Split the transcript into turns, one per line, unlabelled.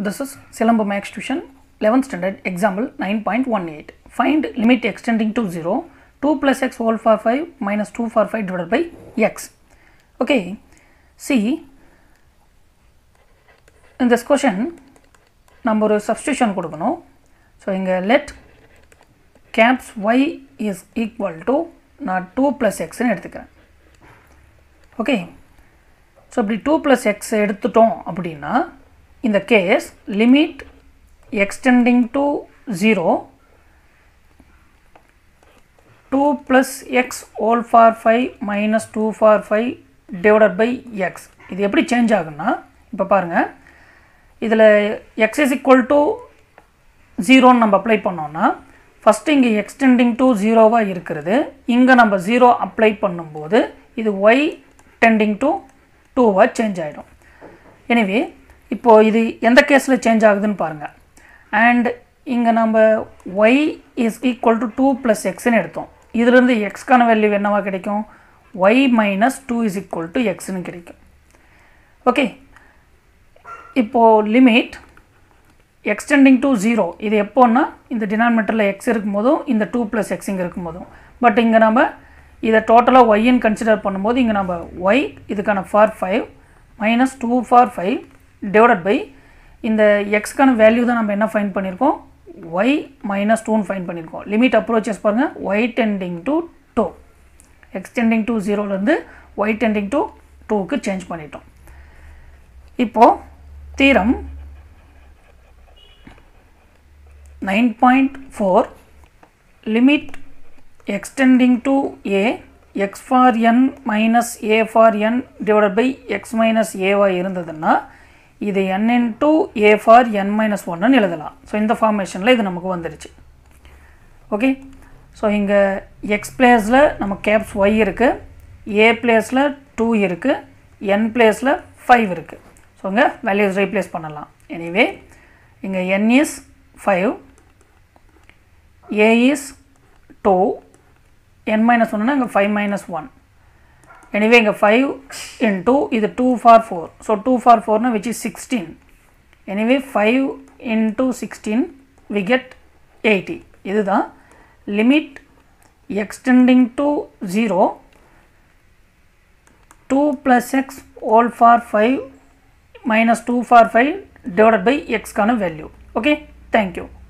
This is Silamba Max Tuition 11th standard example 9.18. Find limit extending to 0 2 plus x whole for 5 minus 2 for 5 divided by x. Okay, see in this question நம்ம ஒரு substitution கொடுக்கணும் so இங்கே let caps Y is equal to நான் two plus எக்ஸ்ன்னு எடுத்துக்கிறேன் okay so இப்படி two plus x எடுத்துட்டோம் அப்படின்னா இந்த case limit x tending to zero two plus x whole power five minus two power five divided by x இது எப்படி change ஆகுன்னா இப்போ பாருங்கள் இதில் எக்ஸ் இஸ் ஈக்குவல் டு ஜீரோன்னு நம்ம அப்ளை பண்ணோன்னா ஃபஸ்ட்டு இங்கே எக்ஸ்டெண்டிங் டு ஜீரோவாக இருக்கிறது இங்கே நம்ம ஜீரோ அப்ளை பண்ணும்போது இது ஒய் டெண்டிங் டு டூவாக சேஞ்ச் ஆகிடும் எனிவே இப்போது இது எந்த கேஸில் சேஞ்ச் ஆகுதுன்னு பாருங்கள் அண்ட் இங்கே நம்ம Y is equal to two plus எக்ஸ்ன்னு எடுத்தோம் இதுலேருந்து எக்ஸ்க்கான வேல்யூ என்னவா கிடைக்கும் Y minus two is equal to எக்ஸ்னு கிடைக்கும் ஓகே இப்போது லிமிட் எக்ஸ்டெண்டிங் டு ஜீரோ இது எப்போன்னா இந்த டினாமினேட்டரில் எக்ஸ் இருக்கும்போதும் இந்த டூ ப்ளஸ் எக்ஸ் இங்கே இருக்கும்போதும் பட் இங்கே நம்ம இதை டோட்டலாக ஒய்ன்னு கன்சிடர் பண்ணும்போது இங்கே நம்ம ஒய் இதுக்கான power five minus two power five divided by இந்த எக்ஸ்க்கான வேல்யூ தான் நம்ம என்ன ஃபைன் பண்ணியிருக்கோம் ஒய் மைனஸ் டூன்னு ஃபைன் பண்ணியிருக்கோம் லிமிட் அப்ரோச்சஸ் பாருங்கள் Y tending to two x tending to ஜீரோலேருந்து ஒய் டெண்டிங் டு டூக்கு சேஞ்ச் பண்ணிட்டோம் இப்போது theorem nine point four limit x tending to a x power n minus a power n divided by x minus ஏவாக இருந்ததுன்னா இது n into a power n minus ஒன்னு எழுதலாம் so இந்த ஃபார்மேஷனில் இது நமக்கு வந்துடுச்சு ஓகே ஸோ இங்கே எக்ஸ் பிளேஸில் நம்ம கேப்ஸ் ஒய் இருக்குது ஏ பிளேஸில் டூ இருக்குது என் பிளேஸில் ஃபைவ் இருக்குது ஸோ இங்கே வேல்யூஸ் ரீப்ளேஸ் பண்ணலாம் எனிவே இங்கே n is five a is two n minus ஒன்றுனா இங்கே ஃபைவ் மைனஸ் ஒன் எனிவே இங்கே ஃபைவ் இன்டூ இது two power four so two power ஃபோர்னா which is sixteen anyway five into sixteen we get eighty இதுதான் limit x tending to zero two plus x whole power five minus 2 for 5 divided by x கான value okay thank you